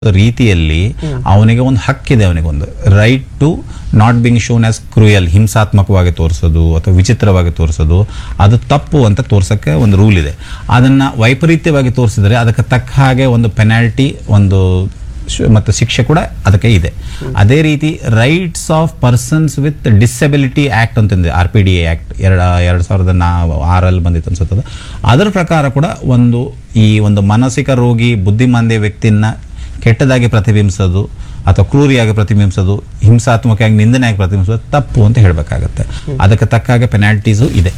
ರೀತಿಯಲ್ಲಿ ಅವನಿಗೆ ಒಂದು ಹಕ್ಕಿದೆ ಅವನಿಗೆ ಒಂದು right to not being shown as cruel ಹಿಂಸಾತ್ಮಕವಾಗಿ ತೋರಿಸೋದು ಅಥವಾ ವಿಚಿತ್ರವಾಗಿ ತೋರಿಸೋದು ಅದು ತಪ್ಪು ಅಂತ ತೋರ್ಸಕ್ಕೆ ಒಂದು ರೂಲ್ ಇದೆ ಅದನ್ನ ವೈಪರೀತ್ಯವಾಗಿ ತೋರಿಸಿದರೆ ಅದಕ್ಕೆ ತಕ್ಕ ಹಾಗೆ ಒಂದು ಪೆನಾಲ್ಟಿ ಒಂದು ಶ್- ಮತ್ತು ಶಿಕ್ಷೆ ಕೂಡ ಅದಕ್ಕೆ ಇದೆ ಅದೇ ರೀತಿ rights of persons with disability act ಅಂತಂದೆ ಆರ್ ಪಿ ಡಿ ಆಕ್ಟ್ ಎರಡ ಎರಡು ಸಾವಿರದ ನಾ ಆರಲ್ಲಿ ಬಂದಿತ್ತು ಅನ್ಸುತ್ತದೆ ಅದರ ಪ್ರಕಾರ ಕೂಡ ಒಂದು ಈ ಒಂದು ಮಾನಸಿಕ ರೋಗಿ ಬುದ್ಧಿಮಾಂದ್ಯ ವ್ಯಕ್ತಿನ ಕೆಟ್ಟದಾಗಿ ಪ್ರತಿಬಿಂಬಿಸೋದು ಅಥವಾ ಕ್ರೂರಿಯಾಗಿ ಪ್ರತಿಬಿಂಬಿಸೋದು ಹಿಂಸಾತ್ಮಕವಾಗಿ ನಿಂದನೆಯಾಗಿ ಪ್ರತಿಬಿಂಬಿಸೋದು ತಪ್ಪು ಅಂತ ಹೇಳಬೇಕಾಗತ್ತೆ ಅದಕ್ಕೆ ತಕ್ಕ ಹಾಗೆ ಪೆನಾಲ್ಟೀಸು ಇದೆ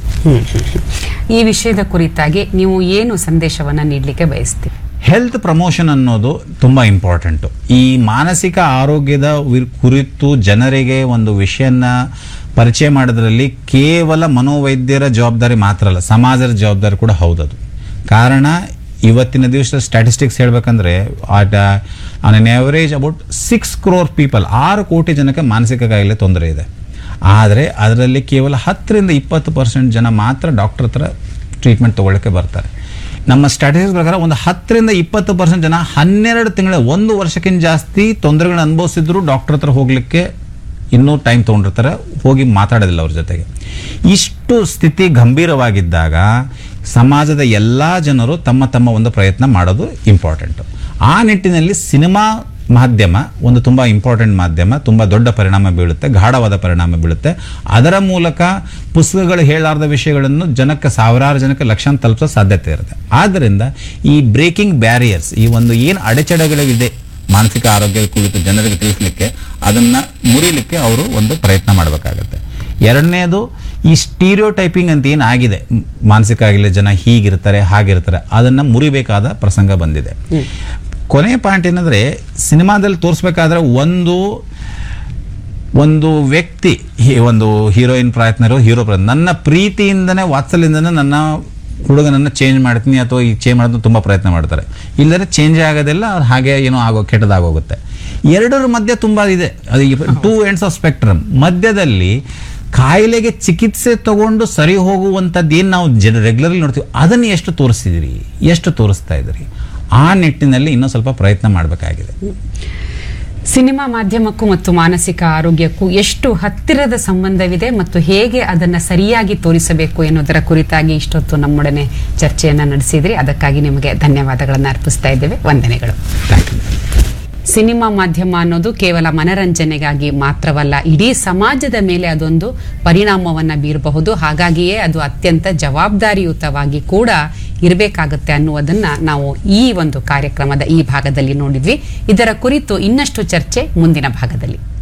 ಈ ವಿಷಯದ ಕುರಿತಾಗಿ ನೀವು ಏನು ಸಂದೇಶವನ್ನ ನೀಡಲಿಕ್ಕೆ ಬಯಸ್ತೀರಿ ಹೆಲ್ತ್ ಪ್ರಮೋಷನ್ ಅನ್ನೋದು ತುಂಬ ಇಂಪಾರ್ಟೆಂಟು ಈ ಮಾನಸಿಕ ಆರೋಗ್ಯದ ವಿ- ಕುರಿತು ಜನರಿಗೆ ಒಂದು ವಿಷಯನ ಪರಿಚಯ ಮಾಡೋದ್ರಲ್ಲಿ ಕೇವಲ ಮನೋವೈದ್ಯರ ಜವಾಬ್ದಾರಿ ಮಾತ್ರ ಅಲ್ಲ ಸಮಾಜದ ಜವಾಬ್ದಾರಿ ಕೂಡ ಹೌದದು ಕಾರಣ ಇವತ್ತಿನ ದಿವಸ ಸ್ಟ್ಯಾಟಿಸ್ಟಿಕ್ಸ್ ಹೇಳ್ಬೇಕಂದ್ರೆ at on an average about six crore people ಆರು ಕೋಟಿ ಜನಕ್ಕೆ ಮಾನಸಿಕ ಕಾಯಿಲೆ ತೊಂದರೆ ಇದೆ ಆದರೆ ಅದರಲ್ಲಿ ಕೇವಲ ಹತ್ತರಿಂದ ಇಪ್ಪತ್ತು ಪರ್ಸೆಂಟ್ ಜನ ಮಾತ್ರ ಡಾಕ್ಟರ್ ಹತ್ರ ಟ್ರೀಟ್ಮೆಂಟ್ ತಗೊಳ್ಳೋಕ್ಕೆ ಬರ್ತಾರೆ ನಮ್ಮ ಸ್ಟ್ಯಾಟಿಸ್ಟಿಕ್ಸ್ ಪ್ರಕಾರ ಒಂದು ಹತ್ತರಿಂದ ಇಪ್ಪತ್ತು ಪರ್ಸೆಂಟ್ ಜನ ಹನ್ನೆರಡು ತಿಂಗಳ ಒಂದು ವರ್ಷಕ್ಕಿಂತ ಜಾಸ್ತಿ ತೊಂದರೆಗಳನ್ನ ಅನುಭವಿಸಿದ್ರು ಡಾಕ್ಟರ್ ಹತ್ರ ಹೋಗ್ಲಿಕ್ಕೆ ಇನ್ನೂ ಟೈಮ್ ತೊಗೊಂಡಿರ್ತಾರೆ ಹೋಗಿ ಮಾತಾಡೋದಿಲ್ಲ ಅವ್ರ ಜೊತೆಗೆ ಇಷ್ಟು ಸ್ಥಿತಿ ಗಂಭೀರವಾಗಿದ್ದಾಗ ಸಮಾಜದ ಎಲ್ಲ ಜನರು ತಮ್ಮ ತಮ್ಮ ಒಂದು ಪ್ರಯತ್ನ ಮಾಡೋದು ಇಂಪಾರ್ಟೆಂಟು ಆ ನಿಟ್ಟಿನಲ್ಲಿ ಸಿನಿಮಾ ಮಾಧ್ಯಮ ಒಂದು ತುಂಬ ಇಂಪಾರ್ಟೆಂಟ್ ಮಾಧ್ಯಮ ತುಂಬ ದೊಡ್ಡ ಪರಿಣಾಮ ಬೀಳುತ್ತೆ ಗಾಢವಾದ ಪರಿಣಾಮ ಬೀಳುತ್ತೆ ಅದರ ಮೂಲಕ ಪುಸ್ತಕಗಳು ಹೇಳಾರ್ದ ವಿಷಯಗಳನ್ನು ಜನಕ್ಕೆ ಸಾವಿರಾರು ಜನಕ್ಕೆ ಲಕ್ಷಾಂತರ ತಲುಪಿಸೋ ಸಾಧ್ಯತೆ ಇರುತ್ತೆ ಆದ್ದರಿಂದ ಈ ಬ್ರೇಕಿಂಗ್ ಬ್ಯಾರಿಯರ್ಸ್ ಈ ಒಂದು ಏನು ಅಡೆತಡೆಗಳಿದೆ ಮಾನಸಿಕ ಆರೋಗ್ಯ ಕುರಿತು ಜನರಿಗೆ ತಿಳಿಸ್ಲಿಕ್ಕೆ ಅದನ್ನ ಮುರಿಲಿಕ್ಕೆ ಅವರು ಒಂದು ಪ್ರಯತ್ನ ಮಾಡಬೇಕಾಗತ್ತೆ ಎರಡನೇದು ಈ ಸ್ಟೀರಿಯೋ ಟೈಪಿಂಗ್ ಅಂತ ಏನು ಆಗಿದೆ ಮ್, ಮಾನಸಿಕ ಆಗಿಲ್ಲ ಜನ ಹೀಗಿರ್ತಾರೆ ಹಾಗಿರ್ತಾರೆ ಅದನ್ನ ಮುರಿಬೇಕಾದ ಪ್ರಸಂಗ ಬಂದಿದೆ ಕೊನೆ ಪಾಯಿಂಟ್ ಏನಂದ್ರೆ ಸಿನಿಮಾದಲ್ಲಿ ತೋರಿಸ್ಬೇಕಾದ್ರೆ ಒಂದು ಒಂದು ವ್ಯಕ್ತಿ ಹಿ- ಒಂದು ಹೀರೋಯಿನ್ ಪ್ರಯತ್ನ ಇರೋ ಹೀರೋ ಪ್ರಯತ್ನ ನನ್ನ ಪ್ರೀತಿಯಿಂದನೇ ವಾತ್ಸಲ್ಯದಿಂದನೇ ನನ್ನ ಹುಡುಗನನ್ನು ಚೇಂಜ್ ಮಾಡ್ತೀನಿ ಅಥವಾ ಈ ಚೇಂಜ್ ಮಾಡೋದು ತುಂಬ ಪ್ರಯತ್ನ ಮಾಡ್ತಾರೆ ಇಲ್ಲದ್ರೆ ಚೇಂಜ್ ಆಗೋದಿಲ್ಲ ಅದು ಹಾಗೆ ಏನೋ ಆಗೋ ಕೆಟ್ಟದಾಗೋಗುತ್ತೆ ಎರಡರ ಮಧ್ಯೆ ತುಂಬ ಇದೆ ಅದು ಟೂ ಎಂಡ್ಸ್ ಆಫ್ ಸ್ಪೆಕ್ಟ್ರಮ್ ಮಧ್ಯದಲ್ಲಿ ಕಾಯಿಲೆಗೆ ಚಿಕಿತ್ಸೆ ತಗೊಂಡು ಸರಿ ಹೋಗುವಂಥದ್ದು ಏನು ನಾವು ಜನ ರೆಗ್ಯುಲರ್ಲಿ ನೋಡ್ತೀವಿ ಅದನ್ನು ಎಷ್ಟು ತೋರಿಸ್ತಿದ್ದೀರಿ ಎಷ್ಟು ತೋರಿಸ್ತಾ ಇದ್ದೀರಿ ಆ ನಿಟ್ಟಿನಲ್ಲಿ ಇನ್ನೂ ಸ್ವಲ್ಪ ಪ್ರಯತ್ನ ಮಾಡಬೇಕಾಗಿದೆ ಸಿನಿಮಾ ಮಾಧ್ಯಮಕ್ಕೂ ಮತ್ತು ಮಾನಸಿಕ ಆರೋಗ್ಯಕ್ಕೂ ಎಷ್ಟು ಹತ್ತಿರದ ಸಂಬಂಧವಿದೆ ಮತ್ತು ಹೇಗೆ ಅದನ್ನ ಸರಿಯಾಗಿ ತೋರಿಸಬೇಕು ಎನ್ನುವುದರ ಕುರಿತಾಗಿ ಇಷ್ಟೊತ್ತು ನಮ್ಮೊಡನೆ ಚರ್ಚೆಯನ್ನ ನಡೆಸಿದ್ರಿ ಅದಕ್ಕಾಗಿ ನಿಮಗೆ ಧನ್ಯವಾದಗಳನ್ನು ಅರ್ಪಿಸ್ತಾ ಇದ್ದೇವೆ ವಂದನೆಗಳು ಥ್ಯಾಂಕ್ ಯು ಸಿನಿಮಾ ಮಾಧ್ಯಮ ಅನ್ನೋದು ಕೇವಲ ಮನರಂಜನೆಗಾಗಿ ಮಾತ್ರವಲ್ಲ ಇಡೀ ಸಮಾಜದ ಮೇಲೆ ಅದೊಂದು ಪರಿಣಾಮವನ್ನ ಬೀರಬಹುದು ಹಾಗಾಗಿಯೇ ಅದು ಅತ್ಯಂತ ಜವಾಬ್ದಾರಿಯುತವಾಗಿ ಕೂಡ ಇರಬೇಕಾಗುತ್ತೆ ಅನ್ನುವುದನ್ನ ನಾವು ಈ ಒಂದು ಕಾರ್ಯಕ್ರಮದ ಈ ಭಾಗದಲ್ಲಿ ನೋಡಿದ್ವಿ ಇದರ ಕುರಿತು ಇನ್ನಷ್ಟು ಚರ್ಚೆ ಮುಂದಿನ ಭಾಗದಲ್ಲಿ